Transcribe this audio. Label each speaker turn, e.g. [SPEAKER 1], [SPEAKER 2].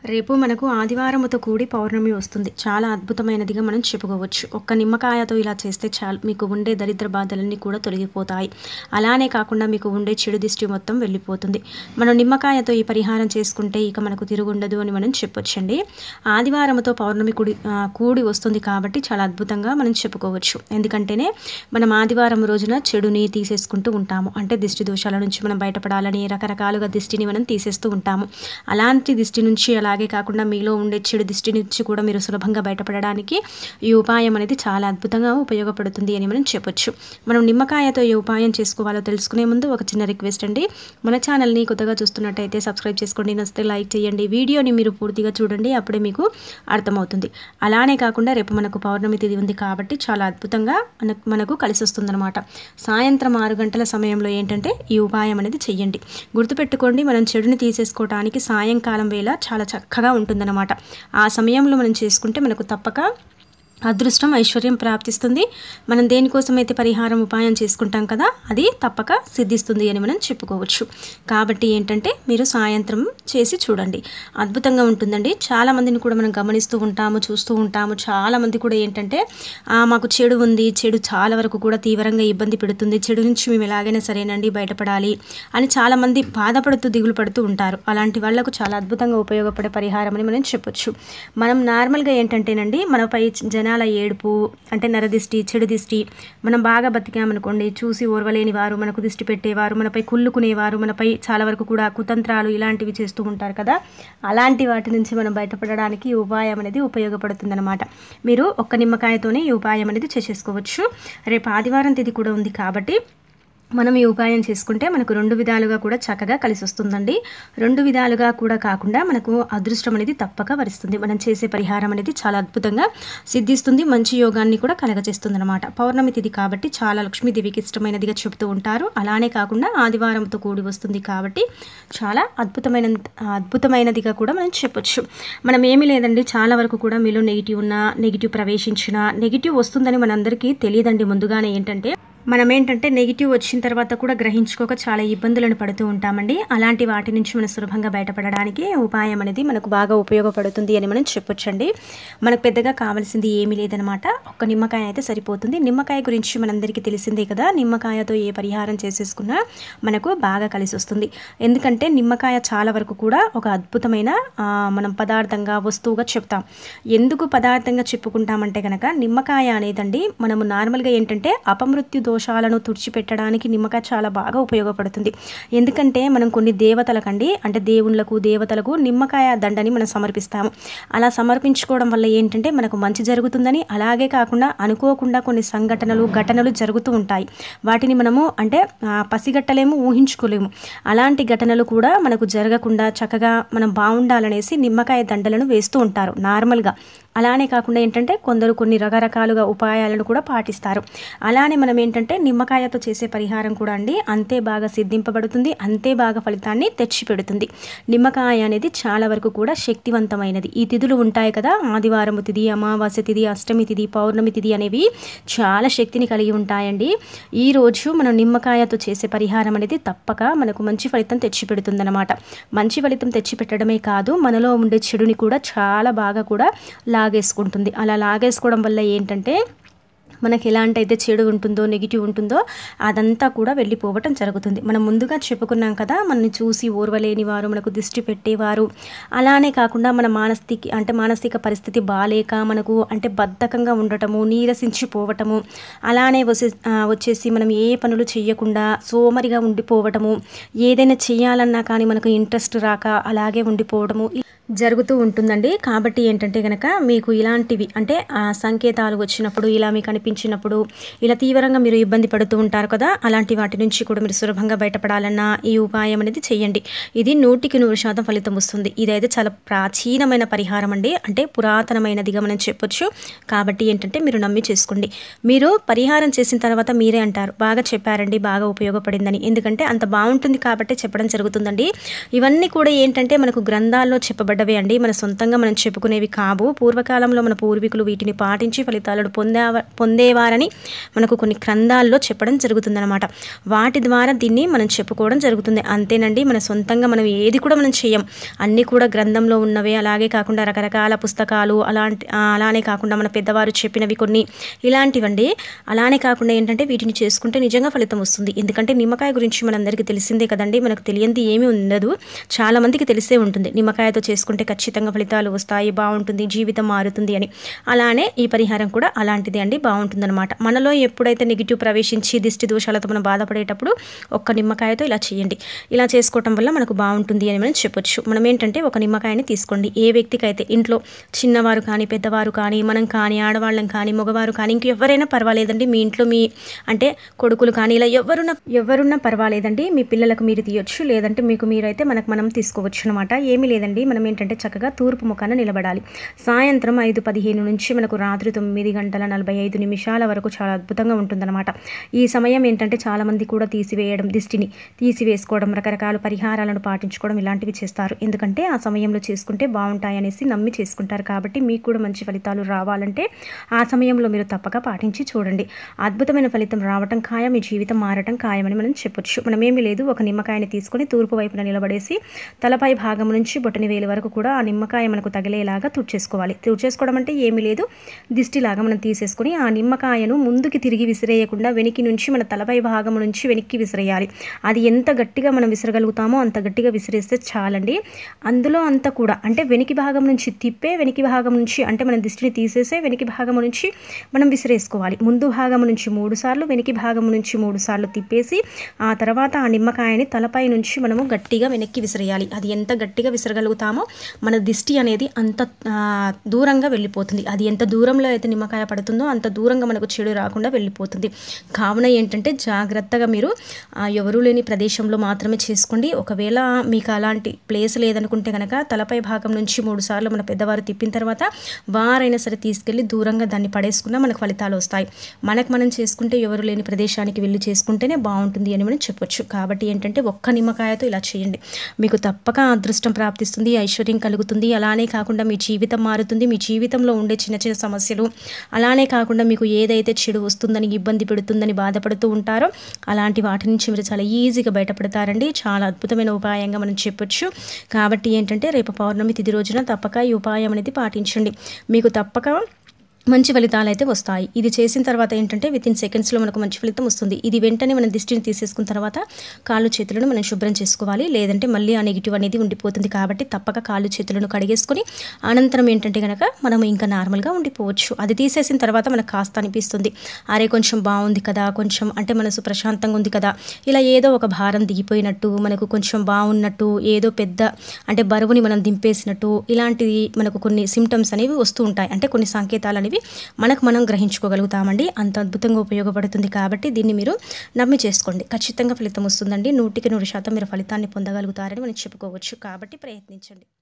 [SPEAKER 1] రేపు మనకు ఆదివారముతో కూడి పౌర్ణమి వస్తుంది చాలా అద్భుతమైనదిగా మనం చెప్పుకోవచ్చు ఒక్క నిమ్మకాయతో ఇలా చేస్తే చాలు మీకు ఉండే దరిద్ర బాధలన్నీ కూడా తొలగిపోతాయి అలానే కాకుండా మీకు ఉండే చెడు దిష్టి మొత్తం వెళ్ళిపోతుంది మనం నిమ్మకాయతో ఈ పరిహారం చేసుకుంటే ఇక మనకు తిరుగుండదు అని మనం చెప్పొచ్చండి ఆదివారముతో పౌర్ణమి కూడి ఆ, కూడి వస్తుంది కాబట్టి చాలా అద్భుతంగా మనం చెప్పుకోవచ్చు ఎందుకంటేనే మనం ఆదివారం రోజున చెడుని తీసేసుకుంటూ ఉంటాము అంటే దిష్టి దోషాల నుంచి మనం బయటపడాలని రకరకాలుగా దిష్టిని మనం తీసేస్తూ ఉంటాము అలాంటి దిష్టి నుంచి అలాగే కాకుండా మీలో ఉండే చెడు దిష్టి నుంచి కూడా మీరు సులభంగా బయటపడడానికి ఈ ఉపాయం అనేది చాలా అద్భుతంగా ఉపయోగపడుతుంది అని మనం చెప్పొచ్చు మనం నిమ్మకాయతో ఏ ఉపాయం చేసుకోవాలో తెలుసుకునే ముందు ఒక చిన్న రిక్వెస్ట్ అండి మన ఛానల్ని కొత్తగా చూస్తున్నట్టయితే సబ్స్క్రైబ్ చేసుకోండి నచ్చితే లైక్ చేయండి వీడియోని మీరు పూర్తిగా చూడండి అప్పుడే మీకు అర్థమవుతుంది అలానే కాకుండా రేపు మనకు పౌర్ణమి తిథి ఉంది కాబట్టి చాలా అద్భుతంగా మన- మనకు కలిసి వస్తుందన్నమాట సాయంత్రం ఆరు గంటల సమయంలో ఏంటంటే ఈ ఉపాయం అనేది చెయ్యండి గుర్తుపెట్టుకోండి మనం చెడుని తీసేసుకోవడానికి సాయంకాలం వేళ చాలా చక్కగా ఉంటుందన్నమాట ఆ సమయంలో మనం చేసుకుంటే మనకు తప్పక అదృష్టం ఐశ్వర్యం ప్రాప్తిస్తుంది మనం దేనికోసమైతే పరిహారం ఉపాయం చేసుకుంటాం కదా అది తప్పక సిద్ధిస్తుంది అని మనం చెప్పుకోవచ్చు కాబట్టి ఏంటంటే మీరు సాయంత్రం చేసి చూడండి అద్భుతంగా ఉంటుందండి చాలా మందిని కూడా మనం గమనిస్తూ ఉంటాము చూస్తూ ఉంటాము చాలా మంది కూడా ఏంటంటే "ఆ, మాకు చెడు ఉంది చెడు చాలా వరకు కూడా తీవ్రంగా ఇబ్బంది పెడుతుంది చెడు నుంచి మేము ఎలాగైనా సరేనండి బయటపడాలి అని చాలా మంది బాధపడుతూ దిగులు పడుతూ ఉంటారు అలాంటి వాళ్ళకు చాలా అద్భుతంగా ఉపయోగపడే పరిహారం అని మనం చెప్పొచ్చు మనం నార్మల్గా ఏంటంటేనండి మనపై జనాల ఏడుపు అంటే నరదిష్టి చెడు దిష్టి మనం బాగా బతికామనుకోండి చూసి ఓర్వలేని వారు మనకు దిష్టి పెట్టేవారు మనపై కుళ్ళుకునేవారు మనపై చాలా వరకు కూడా కుతంత్రాలు ఇలాంటివి చేస్తూ ఉంటారు కదా అలాంటి వాటి నుంచి మనం బయటపడడానికి ఈ ఉపాయం అనేది ఉపయోగపడుతుందన్నమాట మీరు ఒక్క నిమ్మకాయతోనే ఈ ఉపాయం అనేది చేసేసుకోవచ్చు రేపు ఆదివారం తిథి కూడా ఉంది కాబట్టి మనం ఈ ఉపాయం చేసుకుంటే మనకు రెండు విధాలుగా కూడా చక్కగా కలిసి వస్తుందండి రెండు విధాలుగా కూడా కాకుండా మనకు అదృష్టం అనేది తప్పక వరిస్తుంది మనం చేసే పరిహారం అనేది చాలా అద్భుతంగా సిద్ధిస్తుంది మంచి యోగాన్ని కూడా కలగజేస్తుంది అనమాట పౌర్ణమి తిథి కాబట్టి చాలా లక్ష్మీదేవికి ఇష్టమైనదిగా చెబుతూ ఉంటారు అలానే కాకుండా ఆదివారంతో కూడి వస్తుంది కాబట్టి చాలా అద్భుతమైన అద్భుతమైనదిగా కూడా మనం చెప్పొచ్చు మనం ఏమీ లేదండి చాలా వరకు కూడా మీలో నెగిటివ్ ఉన్న నెగిటివ్ ప్రవేశించిన నెగిటివ్ వస్తుందని మనందరికీ తెలియదండి ముందుగానే ఏంటంటే మనం ఏంటంటే నెగిటివ్ వచ్చిన తర్వాత కూడా గ్రహించుకోక చాలా ఇబ్బందులను పడుతూ ఉంటామండి అలాంటి వాటి నుంచి మనం సులభంగా బయటపడడానికి ఉపాయం అనేది మనకు బాగా ఉపయోగపడుతుంది అని మనం చెప్పొచ్చండి మనకు పెద్దగా కావాల్సింది ఏమీ లేదనమాట ఒక్క నిమ్మకాయ అయితే సరిపోతుంది నిమ్మకాయ గురించి మనందరికీ తెలిసిందే కదా నిమ్మకాయతో ఏ పరిహారం చేసేసుకున్నా మనకు బాగా కలిసి వస్తుంది ఎందుకంటే నిమ్మకాయ చాలా వరకు కూడా ఒక అద్భుతమైన ఆ, మనం పదార్థంగా వస్తువుగా చెప్తాం ఎందుకు పదార్థంగా చెప్పుకుంటామంటే కనుక నిమ్మకాయ అనేదండి మనము నార్మల్గా ఏంటంటే అపమృత్యు దోషాలను తుడిచిపెట్టడానికి నిమ్మకాయ చాలా బాగా ఉపయోగపడుతుంది ఎందుకంటే మనం కొన్ని దేవతలకండి అంటే దేవుళ్ళకు దేవతలకు నిమ్మకాయ దండని మనం సమర్పిస్తాము అలా సమర్పించుకోవడం వల్ల ఏంటంటే మనకు మంచి జరుగుతుందని అలాగే కాకుండా అనుకోకుండా కొన్ని సంఘటనలు ఘటనలు జరుగుతూ ఉంటాయి వాటిని మనము అంటే ఆ, పసిగట్టలేము ఊహించుకోలేము అలాంటి ఘటనలు కూడా మనకు జరగకుండా చక్కగా మనం బాగుండాలనేసి నిమ్మకాయ దండలను వేస్తూ ఉంటారు నార్మల్గా అలానే కాకుండా ఏంటంటే కొందరు కొన్ని రకరకాలుగా ఉపాయాలను కూడా పాటిస్తారు అలానే మనం ఏంటంటే నిమ్మకాయతో చేసే పరిహారం కూడా అండి అంతే బాగా సిద్ధింపబడుతుంది అంతే బాగా ఫలితాన్ని తెచ్చిపెడుతుంది నిమ్మకాయ అనేది చాలా వరకు కూడా శక్తివంతమైనది ఈ తిథులు ఉంటాయి కదా ఆదివారం తిథి అమావాస్య తిథి అష్టమి తిథి పౌర్ణమి తిథి అనేవి చాలా శక్తిని కలిగి ఉంటాయండి ఈ రోజు మనం నిమ్మకాయతో చేసే పరిహారం అనేది తప్పక మనకు మంచి ఫలితం తెచ్చిపెడుతుందన్నమాట మంచి ఫలితం తెచ్చిపెట్టడమే కాదు మనలో ఉండే చెడుని కూడా చాలా బాగా కూడా లాగేసుకుంటుంది అలా లాగేసుకోవడం వల్ల ఏంటంటే మనకి ఎలాంటి అయితే చెడు ఉంటుందో నెగిటివ్ ఉంటుందో అదంతా కూడా వెళ్ళిపోవటం జరుగుతుంది మనం ముందుగా చెప్పుకున్నాం కదా మనని చూసి ఓర్వలేని వారు మనకు దిష్టి పెట్టేవారు అలానే కాకుండా మన మానసిక అంటే మానసిక పరిస్థితి బాలేక మనకు అంటే బద్ధకంగా ఉండటము నీరసించిపోవటము అలానే వచ్చే ఆ, వచ్చేసి మనం ఏ పనులు చేయకుండా సోమరిగా ఉండిపోవటము ఏదైనా చేయాలన్నా కానీ మనకు ఇంట్రెస్ట్ రాక అలాగే ఉండిపోవడము జరుగుతూ ఉంటుందండి కాబట్టి ఏంటంటే కనుక మీకు ఇలాంటివి అంటే ఆ సంకేతాలు వచ్చినప్పుడు ఇలా మీకు అనిపించినప్పుడు ఇలా తీవ్రంగా మీరు ఇబ్బంది పడుతూ ఉంటారు కదా అలాంటి వాటి నుంచి కూడా మీరు సులభంగా బయటపడాలన్నా ఈ ఉపాయం అనేది చేయండి ఇది నూటికి నూరు శాతం ఫలితం వస్తుంది ఇదైతే చాలా ప్రాచీనమైన పరిహారం అండి అంటే పురాతనమైనదిగా మనం చెప్పొచ్చు కాబట్టి ఏంటంటే మీరు నమ్మి చేసుకోండి మీరు పరిహారం చేసిన తర్వాత మీరే అంటారు బాగా చెప్పారండి బాగా ఉపయోగపడిందని ఎందుకంటే అంత బాగుంటుంది కాబట్టి చెప్పడం జరుగుతుందండి ఇవన్నీ కూడా ఏంటంటే మనకు గ్రంథాల్లో చెప్పబడ్డవే అండి మన సొంతంగా మనం చెప్పుకునేవి కావు పూర్వకాలంలో మన పూర్వీకులు వీటిని పాటించి ఫలితాలను పొందే పొందే ఉండేవారని మనకు కొన్ని గ్రంథాల్లో చెప్పడం జరుగుతుందన్నమాట వాటి ద్వారా దీన్ని మనం చెప్పుకోవడం జరుగుతుంది అంతేనండి మన సొంతంగా మనం ఏది కూడా మనం చేయం అన్నీ కూడా గ్రంథంలో ఉన్నవే అలాగే కాకుండా రకరకాల పుస్తకాలు అలాంటి ఆ, అలానే కాకుండా మన పెద్దవారు చెప్పినవి కొన్ని ఇలాంటివండి అలానే కాకుండా ఏంటంటే వీటిని చేసుకుంటే నిజంగా ఫలితం వస్తుంది ఎందుకంటే నిమ్మకాయ గురించి మనందరికీ తెలిసిందే కదండి మనకు తెలియంది ఏమీ ఉండదు చాలా మందికి తెలిసే ఉంటుంది నిమ్మకాయతో చేసుకుంటే ఖచ్చితంగా ఫలితాలు వస్తాయి బాగుంటుంది జీవితం మారుతుంది అని అలానే ఈ పరిహారం కూడా అలాంటిదే అండి బాగుంటుందన్నమాట మనలో ఎప్పుడైతే నెగిటివ్ ప్రవేశించి దిష్టి దోషాలతో మనం బాధపడేటప్పుడు ఒక్క నిమ్మకాయతో ఇలా చేయండి ఇలా చేసుకోవటం వల్ల మనకు బాగుంటుంది అని మనం చెప్పొచ్చు మనం ఏంటంటే ఒక నిమ్మకాయని తీసుకోండి ఏ వ్యక్తికైతే ఇంట్లో చిన్నవారు కానీ పెద్దవారు కానీ మనం కానీ ఆడవాళ్ళం కానీ మగవారు కానీ ఇంకెవరైనా పర్వాలేదండి మీ ఇంట్లో మీ అంటే కొడుకులు కానీ ఇలా ఎవరున్నా ఎవరున్నా పర్వాలేదండి మీ పిల్లలకు మీరు తీయొచ్చు లేదంటే మీకు మీరైతే మనకు మనం తీసుకోవచ్చు అనమాట ఏమీ లేదండి మనం ఏంటంటే చక్కగా తూర్పు ముఖాన నిలబడాలి సాయంత్రం ఐదు పదిహేను నుంచి మనకు రాత్రి తొమ్మిది గంటల నలభై ఐదు నిమిషాల వరకు చాలా అద్భుతంగా ఉంటుందన్నమాట ఈ సమయం ఏంటంటే చాలామంది కూడా తీసివేయడం దిష్టిని తీసివేసుకోవడం రకరకాల పరిహారాలను పాటించుకోవడం ఇలాంటివి చేస్తారు ఎందుకంటే ఆ సమయంలో చేసుకుంటే బాగుంటాయనేసి నమ్మి చేసుకుంటారు కాబట్టి మీకు కూడా మంచి ఫలితాలు రావాలంటే ఆ సమయంలో మీరు తప్పక పాటించి చూడండి అద్భుతమైన ఫలితం రావటం ఖాయం మీ జీవితం మారటం ఖాయమని మనం చెప్పొచ్చు మనం ఏమీ లేదు ఒక నిమ్మకాయని తీసుకొని తూర్పు వైపున నిలబడేసి తలపై భాగం నుంచి బొటని వేలు వరకు కూడా ఆ నిమ్మకాయ మనకు తగిలేలాగా తుడిచేసుకోవాలి తుడిచేసుకోవడం అంటే ఏమీ లేదు దిష్టిలాగా మనం తీసేసుకొని ఆ నిమ్మకాయను ముందుకి తిరిగి విసిరేయకుండా వెనక్కి నుంచి మన తలపై భాగం నుంచి వెనక్కి విసిరేయాలి అది ఎంత గట్టిగా మనం విసరగలుగుతామో అంత గట్టిగా విసిరేస్తే చాలండి అందులో అంతా కూడా అంటే వెనక్కి భాగం నుంచి తిప్పే వెనక్కి భాగం నుంచి అంటే మనం దిష్టిని తీసేసే వెనక్కి భాగం నుంచి మనం విసిరేసుకోవాలి ముందు భాగం నుంచి మూడు సార్లు వెనక్కి భాగం నుంచి మూడు సార్లు తిప్పేసి ఆ తర్వాత ఆ నిమ్మకాయని తలపై నుంచి మనము గట్టిగా వెనక్కి విసిరేయాలి అది ఎంత గట్టిగా విసరగలుగుతామో మన దిష్టి అనేది అంత ఆ, దూరంగా వెళ్ళిపోతుంది అది ఎంత దూరంలో అయితే నిమ్మకాయ పడుతుందో అంత దూరంగా మనకు చెడు రాకుండా వెళ్ళిపోతుంది కావున ఏంటంటే జాగ్రత్తగా మీరు ఆ, ఎవరూ లేని ప్రదేశంలో మాత్రమే చేసుకోండి ఒకవేళ మీకు అలాంటి ప్లేస్ లేదనుకుంటే కనుక తలపై భాగం నుంచి మూడు సార్లు మన పెద్దవారు తిప్పిన తర్వాత వారైనా సరే తీసుకెళ్ళి దూరంగా దాన్ని పడేసుకున్నా మనకు ఫలితాలు వస్తాయి మనకు మనం చేసుకుంటే ఎవరు లేని ప్రదేశానికి వెళ్ళి చేసుకుంటేనే బాగుంటుంది అని మనం చెప్పొచ్చు కాబట్టి ఏంటంటే ఒక్క నిమ్మకాయతో ఇలా చేయండి మీకు తప్పక అదృష్టం ప్రాప్తిస్తుంది ఐశ్వర్యం కలుగుతుంది అలానే కాకుండా మీ జీవితం మారుతుంది మీ జీవితంలో ఉండే చిన్న చిన్న సమస్యలు అలానే కాకుండా మీకు ఏదైతే చెడు వస్తుందని ఇబ్బంది పెడుతుందని బాధపడుతూ ఉంటారో అలాంటి వాటి నుంచి మీరు చాలా ఈజీగా బయటపడతారండి చాలా అద్భుతమైన ఉపాయంగా మనం చెప్పొచ్చు కాబట్టి ఏంటంటే రేపు పౌర్ణమి తిథి రోజున తప్పక ఈ ఉపాయం అనేది పాటించండి మీకు తప్పక మంచి ఫలితాలు అయితే వస్తాయి ఇది చేసిన తర్వాత ఏంటంటే విత్ ఇన్ సెకండ్స్లో మనకు మంచి ఫలితం వస్తుంది ఇది వెంటనే మనం దిష్టిని తీసేసుకున్న తర్వాత కాళ్ళు చేతులను మనం శుభ్రం చేసుకోవాలి లేదంటే మళ్ళీ ఆ నెగిటివ్ అనేది ఉండిపోతుంది కాబట్టి తప్పక కాళ్ళు చేతులను కడిగేసుకొని అనంతరం ఏంటంటే కనుక మనం ఇంకా నార్మల్గా ఉండిపోవచ్చు అది తీసేసిన తర్వాత మనకు కాస్త అనిపిస్తుంది అరే కొంచెం బాగుంది కదా కొంచెం అంటే మనసు ప్రశాంతంగా ఉంది కదా ఇలా ఏదో ఒక భారం దిగిపోయినట్టు మనకు కొంచెం బాగున్నట్టు ఏదో పెద్ద అంటే బరువుని మనం దింపేసినట్టు ఇలాంటివి మనకు కొన్ని సిమ్టమ్స్ అనేవి వస్తూ ఉంటాయి అంటే కొన్ని సంకేతాలు అనేవి మనకు మనం గ్రహించుకోగలుగుతామండి అంత అద్భుతంగా ఉపయోగపడుతుంది కాబట్టి దీన్ని మీరు నమ్మి చేసుకోండి ఖచ్చితంగా ఫలితం వస్తుందండి నూటికి నూరు శాతం మీరు ఫలితాన్ని పొందగలుగుతారని మనం చెప్పుకోవచ్చు కాబట్టి ప్రయత్నించండి